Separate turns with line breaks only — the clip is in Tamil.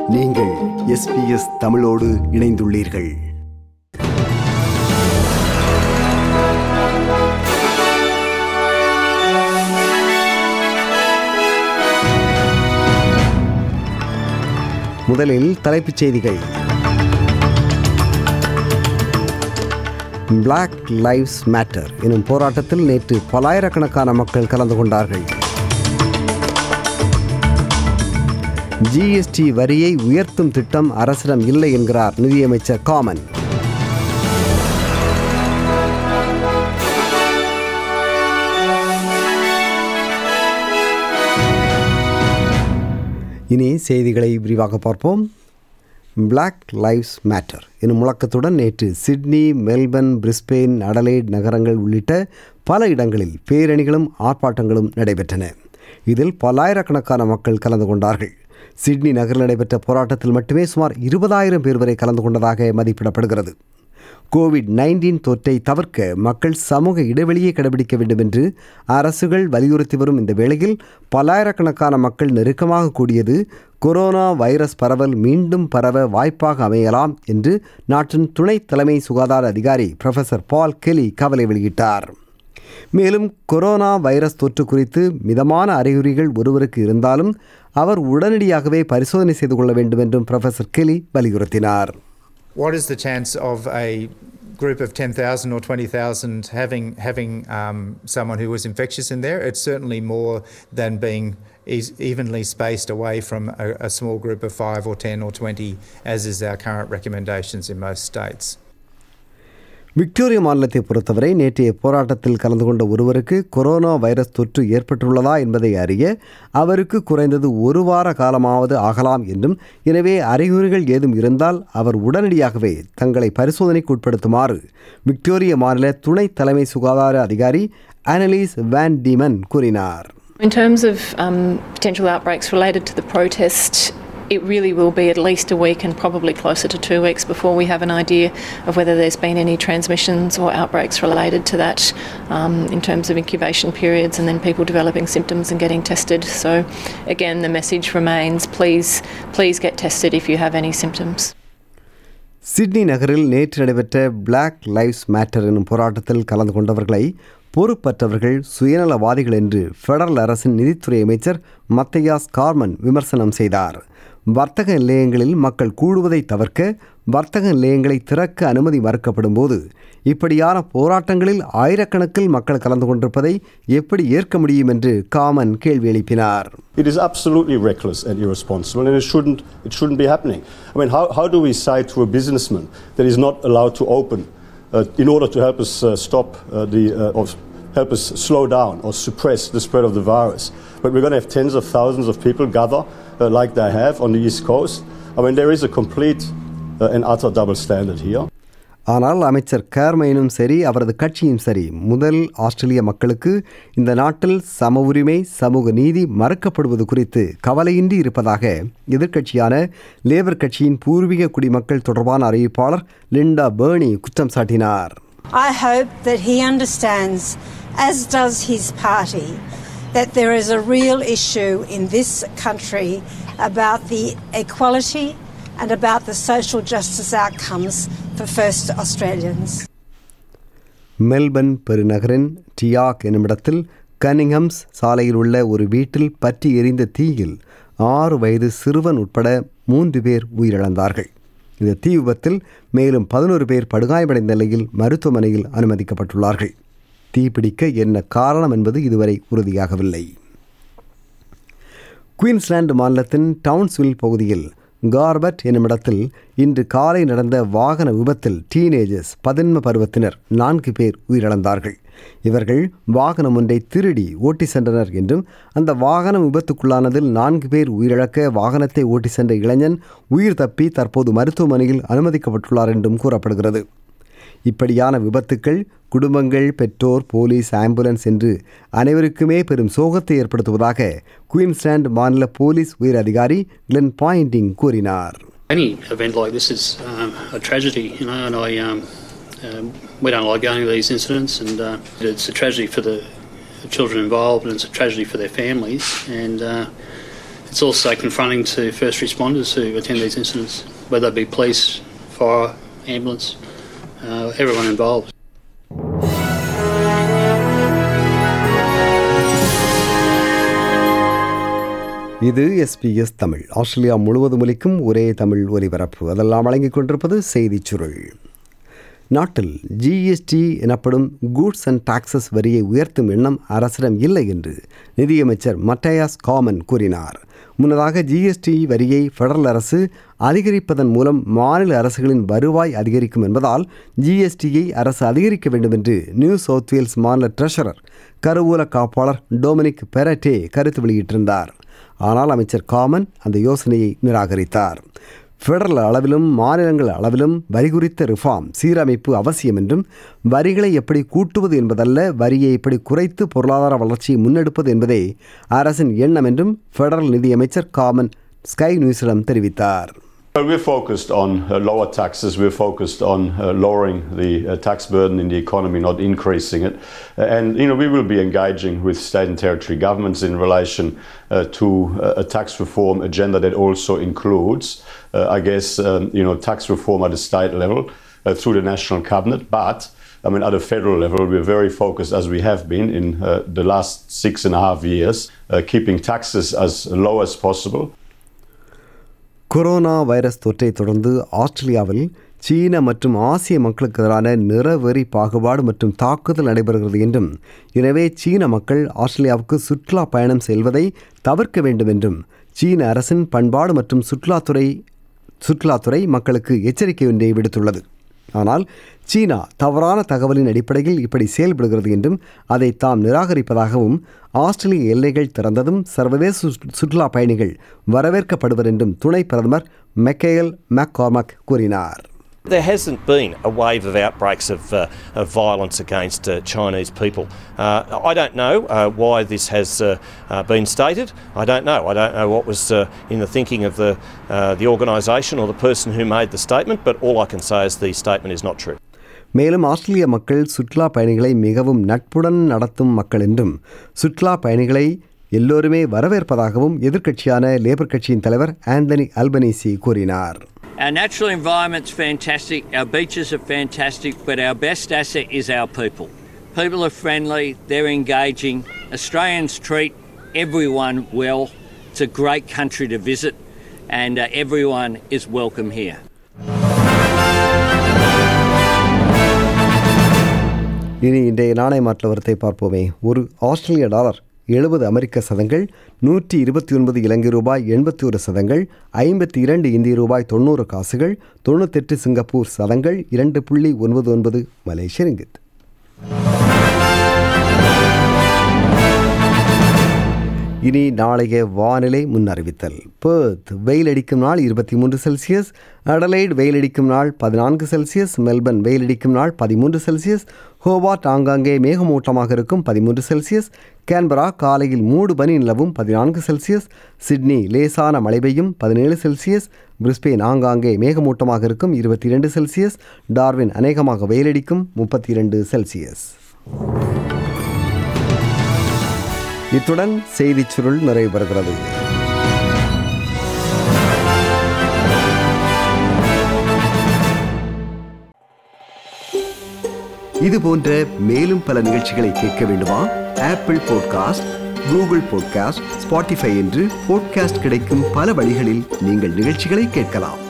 நீங்கள் எஸ்பிஎஸ் தமிழோடு இணைந்துள்ளீர்கள் முதலில் தலைப்புச் செய்திகள் Black லைவ்ஸ் மேட்டர் எனும் போராட்டத்தில் நேற்று பல்லாயிரக்கணக்கான மக்கள் கலந்து கொண்டார்கள் ஜிஎஸ்டி வரியை உயர்த்தும் திட்டம் அரசிடம் இல்லை என்கிறார் நிதியமைச்சர் காமன் இனி செய்திகளை விரிவாக பார்ப்போம் பிளாக் லைவ்ஸ் மேட்டர் எனும் முழக்கத்துடன் நேற்று சிட்னி மெல்பர்ன் பிரிஸ்பெயின் அடலைட் நகரங்கள் உள்ளிட்ட பல இடங்களில் பேரணிகளும் ஆர்ப்பாட்டங்களும் நடைபெற்றன இதில் பல்லாயிரக்கணக்கான மக்கள் கலந்து கொண்டார்கள் சிட்னி நகரில் நடைபெற்ற போராட்டத்தில் மட்டுமே சுமார் இருபதாயிரம் பேர் வரை கலந்து கொண்டதாக மதிப்பிடப்படுகிறது கோவிட் நைன்டீன் தொற்றை தவிர்க்க மக்கள் சமூக இடைவெளியை கடைபிடிக்க வேண்டும் என்று அரசுகள் வலியுறுத்தி வரும் இந்த வேளையில் பல்லாயிரக்கணக்கான மக்கள் நெருக்கமாக கூடியது கொரோனா வைரஸ் பரவல் மீண்டும் பரவ வாய்ப்பாக அமையலாம் என்று நாட்டின் துணை தலைமை சுகாதார அதிகாரி ப்ரொஃபசர் பால் கெலி கவலை வெளியிட்டார் மேலும் கொரோனா வைரஸ் தொற்று குறித்து மிதமான அறிகுறிகள் ஒருவருக்கு இருந்தாலும் அவர் உடனடியாகவே பரிசோதனை செய்து கொள்ள வேண்டும் என்றும் ப்ரொஃபசர் கெலி வலியுறுத்தினார்
What is the chance of a group of 10,000 or 20,000 having, having um, someone who was infectious in there? It's certainly more than being eas- evenly spaced away from a, a small group of 5 or 10 or 20, as is our current recommendations in most states.
Victoria மாநிலத்தை பொறுத்தவரை நேற்றைய போராட்டத்தில் கலந்து கொண்ட ஒருவருக்கு கொரோனா வைரஸ் தொற்று ஏற்பட்டுள்ளதா என்பதை அறிய அவருக்கு குறைந்தது ஒரு வார காலமாவது ஆகலாம் என்றும் எனவே அறிகுறிகள் ஏதும் இருந்தால் அவர் உடனடியாகவே தங்களை பரிசோதனைக்கு உட்படுத்துமாறு விக்டோரிய மாநில துணை தலைமை சுகாதார அதிகாரி அனலீஸ் வேன் டீமன் கூறினார்
In terms of um, potential outbreaks related to the protest, it really will be at least a week and probably closer to two weeks before we have an idea of whether there's been any transmissions or outbreaks related to that um, in terms of incubation periods and then people developing symptoms and getting tested. So, again, the message remains please, please get tested if you have any symptoms.
Sydney நகரில் நேற்று நடைபெற்ற பிளாக் லைவ்ஸ் மேட்டர் எனும் போராட்டத்தில் கலந்து கொண்டவர்களை பொறுப்பற்றவர்கள் சுயநலவாதிகள் என்று ஃபெடரல் அரசின் நிதித்துறை அமைச்சர் மத்தையாஸ் கார்மன் விமர்சனம் செய்தார் வர்த்தக நிலையங்களில் மக்கள் கூடுவதை தவிர்க்க வர்த்தக நிலையங்களை திறக்க அனுமதி மறுக்கப்படும் போது இப்படியான போராட்டங்களில் ஆயிரக்கணக்கில் மக்கள் கலந்து கொண்டிருப்பதை எப்படி ஏற்க முடியும் என்று காமன் கேள்வி எழுப்பினார்
It is absolutely reckless and irresponsible, and it shouldn't, it shouldn't be happening. I mean, how, how do we say to a businessman that is not allowed to open uh, in order to help us uh, stop uh, the, uh, or help us slow down or suppress the spread of the virus? But we're going to have tens of thousands of people gather uh, like they have on the East Coast. I mean, there is a complete uh, and utter double standard here.
ஆனால் அமைச்சர் கேர்மைனும் சரி அவரது கட்சியும் சரி முதல் ஆஸ்திரேலிய மக்களுக்கு இந்த நாட்டில் சம உரிமை சமூக நீதி மறுக்கப்படுவது குறித்து கவலையின்றி இருப்பதாக எதிர்க்கட்சியான லேபர் கட்சியின் பூர்வீக குடிமக்கள் தொடர்பான அறிவிப்பாளர் லிண்டா பேர்னி குற்றம் சாட்டினார்
I hope that he understands, as does his party, that there is a real issue in this country about the equality and about the social justice outcomes for first Australians.
Melbourne பெருநகரின் டியாக் என்னுமிடத்தில் கனிங்ஹம்ஸ் சாலையில் உள்ள ஒரு வீட்டில் பற்றி எரிந்த தீயில் ஆறு வயது சிறுவன் உட்பட மூன்று பேர் உயிரிழந்தார்கள் இந்த தீ விபத்தில் மேலும் பதினோரு பேர் படுகாயமடைந்த நிலையில் மருத்துவமனையில் அனுமதிக்கப்பட்டுள்ளார்கள் தீப்பிடிக்க என்ன காரணம் என்பது இதுவரை உறுதியாகவில்லை குயின்ஸ்லாந்து மாநிலத்தின் டவுன்ஸ்வில் பகுதியில் கார்பட் என்னுமிடத்தில் இன்று காலை நடந்த வாகன விபத்தில் டீனேஜர்ஸ் பதின்ம பருவத்தினர் நான்கு பேர் உயிரிழந்தார்கள் இவர்கள் வாகனம் ஒன்றை திருடி ஓட்டி சென்றனர் என்றும் அந்த வாகனம் விபத்துக்குள்ளானதில் நான்கு பேர் உயிரிழக்க வாகனத்தை ஓட்டி சென்ற இளைஞன் உயிர் தப்பி தற்போது மருத்துவமனையில் அனுமதிக்கப்பட்டுள்ளார் என்றும் கூறப்படுகிறது இப்படியான விபத்துக்கள் குடும்பங்கள் பெற்றோர் போலீஸ் ஆம்புலன்ஸ் என்று அனைவருக்குமே பெரும் சோகத்தை ஏற்படுத்துவதாக குயின்ஸ்லாந்து மாநில போலீஸ் உயர் அதிகாரி கிளென் பாயிண்டிங் கூறினார்
Any event like this is um, a tragedy, you know, and I um, um, we don't like going to these incidents, and uh, it's a tragedy for the children involved, and it's a tragedy for their families. And uh, It's also confronting to first responders who attend these incidents, whether it be police, fire, ambulance, uh, everyone involved.
இது எஸ்பிஎஸ் தமிழ் ஆஸ்திரேலியா முழுவதும் ஒலிக்கும் ஒரே தமிழ் ஒலிபரப்பு அதெல்லாம் வழங்கிக் கொண்டிருப்பது செய்திச் சுருள் நாட்டில் ஜிஎஸ்டி எனப்படும் கூட்ஸ் அண்ட் டாக்ஸஸ் வரியை உயர்த்தும் எண்ணம் அரசிடம் இல்லை என்று நிதியமைச்சர் மட்டையாஸ் காமன் கூறினார் முன்னதாக ஜிஎஸ்டி வரியை ஃபெடரல் அரசு அதிகரிப்பதன் மூலம் மாநில அரசுகளின் வருவாய் அதிகரிக்கும் என்பதால் ஜிஎஸ்டியை அரசு அதிகரிக்க வேண்டும் என்று நியூ சவுத் வேல்ஸ் மாநில ட்ரெஷரர் கருவூல காப்பாளர் டொமினிக் பெரட்டே கருத்து வெளியிட்டிருந்தார் ஆனால் அமைச்சர் காமன் அந்த யோசனையை நிராகரித்தார் ஃபெடரல் அளவிலும் மாநிலங்கள் அளவிலும் வரி குறித்த ரிஃபார்ம் சீரமைப்பு அவசியம் என்றும் வரிகளை எப்படி கூட்டுவது என்பதல்ல வரியை எப்படி குறைத்து பொருளாதார வளர்ச்சியை முன்னெடுப்பது என்பதே அரசின் எண்ணம் என்றும் ஃபெடரல் நிதியமைச்சர் காமன் ஸ்கை நியூஸிடம் தெரிவித்தார்
Well, we're focused on uh, lower taxes. We're focused on uh, lowering the uh, tax burden in the economy, not increasing it. Uh, and you know, we will be engaging with state and territory governments in relation uh, to uh, a tax reform agenda that also includes, uh, I guess, um, you know, tax reform at the state level uh, through the national cabinet. But I mean, at a federal level, we're very focused, as we have been in uh, the last six and a half years, uh, keeping taxes as low as possible.
Corona virus தொற்றை தொடர்ந்து ஆஸ்திரேலியாவில் சீன மற்றும் ஆசிய மக்களுக்கு எதிரான நிறவெறி பாகுபாடு மற்றும் தாக்குதல் நடைபெறுகிறது என்றும் எனவே சீன மக்கள் ஆஸ்திரேலியாவுக்கு சுற்றுலா பயணம் செல்வதை தவிர்க்க வேண்டும் என்றும் சீன அரசின் பண்பாடு மற்றும் சுற்றுலாத்துறை சுற்றுலாத்துறை மக்களுக்கு எச்சரிக்கை ஒன்றை விடுத்துள்ளது ஆனால் சீனா தவறான தகவலின் அடிப்படையில் இப்படி செயல்படுகிறது என்றும் அதை தாம் நிராகரிப்பதாகவும் ஆஸ்திரேலிய எல்லைகள் திறந்ததும் சர்வதேச சுற்று- சுற்றுலா பயணிகள் வரவேற்கப்படுவர் என்றும் துணை பிரதமர் மெக்கேல் மேக்கார்மக் கூறினார்
There hasn't been a wave of outbreaks of, uh, of violence against uh, Chinese people. Uh, I don't know uh, why this has uh, uh, been stated. I don't know. I don't know what was uh, in the thinking of the, uh, the organisation or the person who made the statement, but all I can say is the statement is not true.
மேலும் ஆஸ்திரேலிய மக்கள் சுற்றுலா பயணிகளை மிகவும் நட்புடன் நடத்தும் மக்கள் என்றும் சுற்றுலா பயணிகளை எல்லோருமே வரவேற்பதாகவும் எதிர்க்கட்சியான லேபர் கட்சியின் தலைவர் ஆந்தனி அல்பனீசி கூறினார்
Our natural environment's fantastic, our beaches are fantastic, but our best asset is our people. People are friendly, they're engaging. Australians treat everyone well. It's a great country to visit, and uh, everyone is welcome here.
இனி இன்றைய நாணய மாற்ற வரத்தை பார்ப்போமே ஒரு ஆஸ்திரேலிய டாலர் எழுபது அமெரிக்க சதங்கள் நூற்றி இருபத்தி ஒன்பது இலங்கை ரூபாய் எண்பத்தி ஒரு சதங்கள் ஐம்பத்தி இரண்டு இந்திய ரூபாய் தொண்ணூறு காசுகள் தொண்ணூத்தெட்டு சிங்கப்பூர் சதங்கள் இரண்டு புள்ளி ஒன்பது ஒன்பது மலேசிய ரிங்கித் இனி நாளைய வானிலை முன்னறிவித்தல் பேர்த் வெயில் அடிக்கும் நாள் இருபத்தி மூன்று செல்சியஸ் அடலைட் வெயில் அடிக்கும் நாள் பதினான்கு செல்சியஸ் மெல்பர்ன் வெயில் அடிக்கும் நாள் பதிமூன்று செல்சியஸ் ஹோபார்ட் ஆங்காங்கே மேகமூட்டமாக இருக்கும் பதிமூன்று செல்சியஸ் கேன்பரா காலையில் மூடு பனி நிலவும் பதினான்கு செல்சியஸ் சிட்னி லேசான மழை பெய்யும் பதினேழு செல்சியஸ் பிரிஸ்பெயின் ஆங்காங்கே மேகமூட்டமாக இருக்கும் இருபத்தி இரண்டு செல்சியஸ் டார்வின் அநேகமாக வெயிலடிக்கும் முப்பத்தி இரண்டு செல்சியஸ் இத்துடன் செய்திச் சுருள் நிறைவு பெறுகிறது இது போன்ற மேலும் பல நிகழ்ச்சிகளை கேட்க வேண்டுமா Apple podcast Google podcast Spotify என்று பாட்காஸ்ட் கிடைக்கும் பல வழிகளில் நீங்கள் நிகழ்ச்சிகளை கேட்கலாம்